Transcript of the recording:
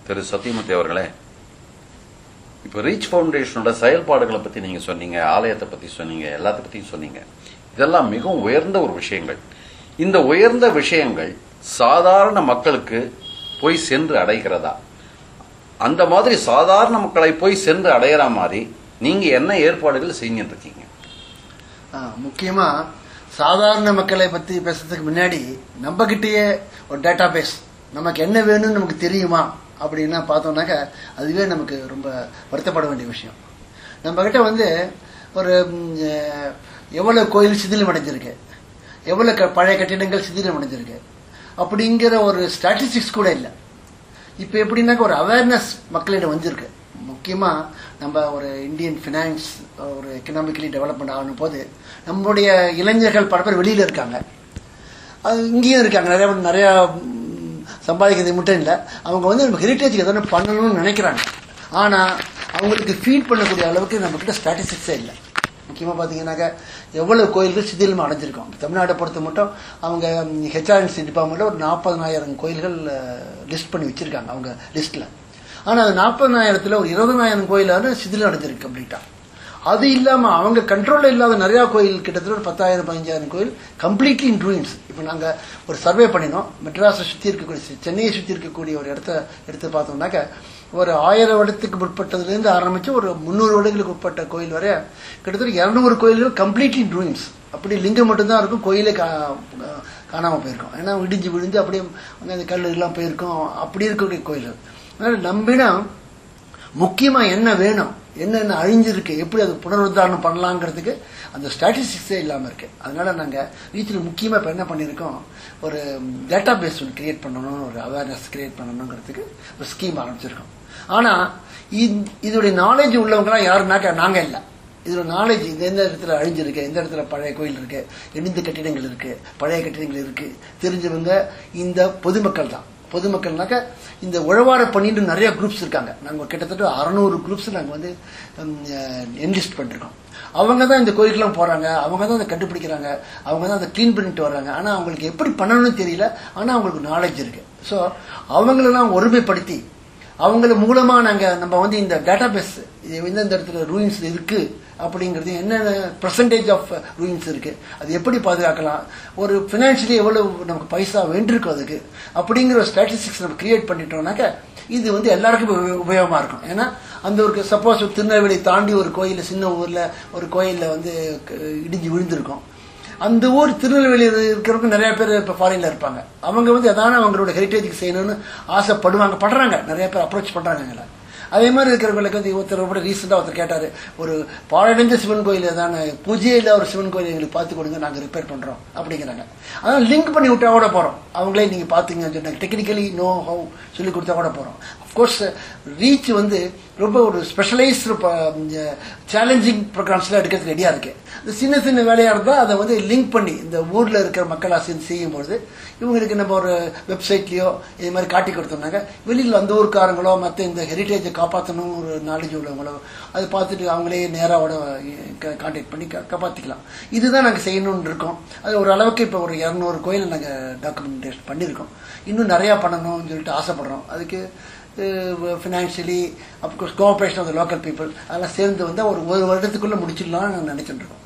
திரு சத்தியமூர்த்தி அவர்களே இப்போ ரீச் ஃபவுண்டேஷனோட செயல்பாடுகளை பத்தி நீங்க சொன்னீங்க ஆலயத்தை பத்தி சொன்னீங்க எல்லாத்த பத்தியும் சொன்னீங்க இதெல்லாம் மிகவும் உயர்ந்த ஒரு விஷயங்கள் இந்த உயர்ந்த விஷயங்கள் சாதாரண மக்களுக்கு போய் சென்று அடைகிறதா அந்த மாதிரி சாதாரண மக்களை போய் சென்று அடையிற மாதிரி நீங்க என்ன ஏற்பாடுகள் செஞ்சுட்டு இருக்கீங்க ஆ, முக்கியமா சாதாரண மக்களை பத்தி பேசுறதுக்கு முன்னாடி நம்ம கிட்டயே ஒரு டேட்டா பேஸ் நமக்கு என்ன வேணும்னு நமக்கு தெரியுமா அப்படின்னா பார்த்தோம்னாக்க அதுவே நமக்கு ரொம்ப வருத்தப்பட வேண்டிய விஷயம் நம்ம கிட்ட வந்து ஒரு ம், அஹ், எவ்வளவு கோயில் சிதிலம் அடைஞ்சிருக்கு எவ்வளவு க- பழைய கட்டிடங்கள் சிதிலம் அடைஞ்சிருக்கு அப்படிங்கிற ஒரு ஸ்டாட்டிஸ்டிக்ஸ் கூட இல்லை இப்போ எப்படின்னாக்க ஒரு அவேர்னஸ் மக்களிடம் வந்திருக்கு முக்கியமா நம்ம ஒரு இந்தியன் ஃபினான்ஸ் ஒரு எக்கனாமிக்கலி டெவலப்மெண்ட் ஆகணும் போது நம்மளுடைய இளைஞர்கள் பல பேர் வெளியில இருக்காங்க அது இங்கேயும் இருக்காங்க நிறைய பேர் நிறைய ம், சம்பாதிக்கிறது மட்டும் இல்லை அவங்க வந்து நம்ம ஹெரிட்டேஜுக்கு எதனா பண்ணணும்னு நினைக்கிறாங்க ஆனா அவங்களுக்கு ஃபீட் பண்ணக்கூடிய அளவுக்கு நம்ம கிட்ட ஸ்டாட்டிஸ்டிக்ஸே இல்லை முக்கியமாக பார்த்தீங்கன்னாக்க எவ்வளவு கோயில்கள் சிதிலம் அடைஞ்சிருக்கோம் தமிழ்நாட்டை பொறுத்த மட்டும் அவங்க ஹெச்ஆர்என்சி டிபார்ட்மெண்ட்டில் ஒரு நாற்பதனாயிரம் கோயில்கள் லிஸ்ட் பண்ணி வச்சிருக்காங்க அவங்க லிஸ்ட்டில் ஆனால் அது நாற்பதனாயிரத்தில் ஒரு இருபதனாயிரம் கோயிலாவது சிதிலம் அடைஞ்சிருக்கு கம்ப்ளீட்டாக அது இல்லாம அவங்க கண்ட்ரோல்ல இல்லாத நிறைய கோயில் கிட்டத்தட்ட ஒரு பத்தாயிரம் பதினஞ்சாயிரம் கோயில் கம்ப்ளீட்லி இன் ரூயின்ஸ் இப்போ நாங்க ஒரு சர்வே பண்ணினோம் மெட்ராஸை சுத்தி இருக்கக்கூடிய சென்னையை சுத்தி இருக்கக்கூடிய ஒரு இடத்த எடுத்து பார்த்தோம்னாக்க ஒரு ஆயிரம் வருடத்துக்கு உட்பட்டதுலேருந்து ஆரம்பிச்சு ஒரு முந்நூறு வருடங்களுக்கு உட்பட்ட கோயில் வரை கிட்டத்தட்ட இரநூறு கோயில்கள் கம்ப்ளீட்லி இன் ரூயின்ஸ் அப்படி லிங்கம் மட்டும்தான் இருக்கும் கோயிலே கா காணாம போயிருக்கும் ஏன்னா இடிஞ்சு விழுந்து அப்படியே வந்து அந்த கல் எல்லாம் போயிருக்கும் அப்படி இருக்கக்கூடிய கோயில்கள் அதனால நம்பினா முக்கியமா என்ன வேணும் என்னென்ன அழிஞ்சிருக்கு எப்படி அது புனருத்தாரணம் பண்ணலாங்கிறதுக்கு அந்த ஸ்டாட்டிஸ்டிக்ஸே இல்லாம இருக்கு அதனால நாங்க ரீச்சில் முக்கியமா இப்ப என்ன பண்ணியிருக்கோம் ஒரு டேட்டா பேஸ் ஒன்று கிரியேட் பண்ணணும் ஒரு அவேர்னஸ் கிரியேட் பண்ணணுங்கிறதுக்கு ஒரு ஸ்கீம் ஆரம்பிச்சிருக்கோம் ஆனா இந்த- இதோடைய நாலேஜ் உள்ளவங்கலாம் யாருனாக்க நாங்க இல்லை இதோட நாலேஜ் இது எந்த இடத்துல அழிஞ்சிருக்கு எந்த இடத்துல பழைய கோயில் இருக்கு இடிந்த கட்டிடங்கள் இருக்கு பழைய கட்டிடங்கள் இருக்கு தெரிஞ்சவங்க இந்த பொதுமக்கள் தான் பொதுமக்கள்னாக்க இந்த உழவார பண்ணிட்டு நிறைய குரூப்ஸ் இருக்காங்க நாங்க கிட்டத்தட்ட அறநூறு குரூப்ஸ் நாங்க வந்து என்லிஸ்ட் பண்ணிருக்கோம் அவங்க தான் இந்த கோயிலுக்குலாம் போறாங்க அவங்க தான் அதை கண்டுபிடிக்கிறாங்க அவங்க தான் அதை க்ளீன் பண்ணிட்டு வர்றாங்க ஆனா அவங்களுக்கு எப்படி பண்ணணும்னு தெரியல ஆனா அவங்களுக்கு நாலேஜ் இருக்கு ஸோ அவங்களெல்லாம் ஒருமைப்படுத்தி அவங்கள மூலமா நாங்க நம்ம வந்து இந்த டேட்டா பேஸ் இது எந்தெந்த இடத்துல ரூயின்ஸ் இருக்கு அப்படிங்கிறது என்னென்ன பர்சன்டேஜ் ஆஃப் ரூயின்ஸ் இருக்கு அது எப்படி பாதுகாக்கலாம் ஒரு பினான்சியலி எவ்வளவு நமக்கு பைசா வேண்டியிருக்கும் அதுக்கு அப்படிங்கிற ஒரு ஸ்டாட்டிஸ்டிக்ஸ் நம்ம கிரியேட் பண்ணிட்டோம்னாக்க இது வந்து எல்லாருக்கும் உப- உபயோகமா இருக்கும் ஏன்னா அந்த ஒரு சப்போஸ் திருநெல்வேலி தாண்டி ஒரு கோயில் சின்ன ஊர்ல ஒரு கோயில்ல வந்து க- இடிஞ்சு விழுந்திருக்கும் அந்த ஊர் திருநெல்வேலியில் இருக்கிறவங்க நிறைய பேர் இப்போ ஃபாரின்ல இருப்பாங்க அவங்க வந்து எதான அவங்களோட ஹெரிட்டேஜுக்கு செய்யணும்னு ஆசைப்படுவாங்க பண்றாங்க நிறைய பேர் அப்ரோச் பண்றாங்க எங்களை அதே மாதிரி இருக்கிறவங்களுக்கு வந்து ஒருத்தர் கூட ரீசெண்டாக ஒருத்தர் கேட்டாரு ஒரு பாழடைஞ்ச சிவன் கோயில் ஏதான பூஜையே இல்ல ஒரு சிவன் கோயில் எங்களுக்கு பார்த்து கொடுங்க நாங்க ரிப்பேர் பண்றோம் அப்படிங்கிறாங்க அதான் லிங்க் பண்ணி விட்டா கூட போறோம் அவங்களே நீங்க பாத்தீங்கன்னு சொன்னாங்க டெக்னிக்கலி நோ ஹவு சொல்லி கொடுத்தா கூட போறோம் அஃப்கோர்ஸ் ரீச் வந்து ரொம்ப ஒரு ஸ்பெஷலைஸ்டு சேலஞ்சிங் ப்ரோக்ராம்ஸ்லாம் எடுக்கிறதுக்கு ரெடியா இருக்கு இந்த சின்ன சின்ன வேலையா இருந்தா அதை வந்து லிங்க் பண்ணி இந்த ஊர்ல இருக்கிற மக்கள் சேர்ந்து செய்யும்போது இவங்களுக்கு நம்ம ஒரு வெப்சைட்லயோ இது மாதிரி காட்டி கொடுத்தோம்னாக்க வெளியில் அந்த ஊர்க்காரங்களோ மற்ற இந்த ஹெரிட்டேஜை காப்பாற்றணும் ஒரு நாலேஜ் உள்ளவங்களோ அதை பார்த்துட்டு அவங்களே நேராவோட கான்டாக்ட் பண்ணி கா- காப்பாத்திக்கலாம் இதுதான் நாங்கள் செய்யணும்னு இருக்கோம் அது ஒரு அளவுக்கு இப்போ ஒரு இரநூறு கோயில் நாங்கள் டாக்குமெண்டேஷன் பண்ணியிருக்கோம் இன்னும் நிறையா பண்ணணும்னு சொல்லிட்டு ஆசைப்படுறோம் அதுக்கு financially of course cooperation of the local people அதெல்லாம் சேர்ந்து வந்து ஒரு ஒரு வருடத்துக்குள்ள முடிச்சிடலாம்னு நாங்கள் நினைச்சிட்டு இருக்கோம்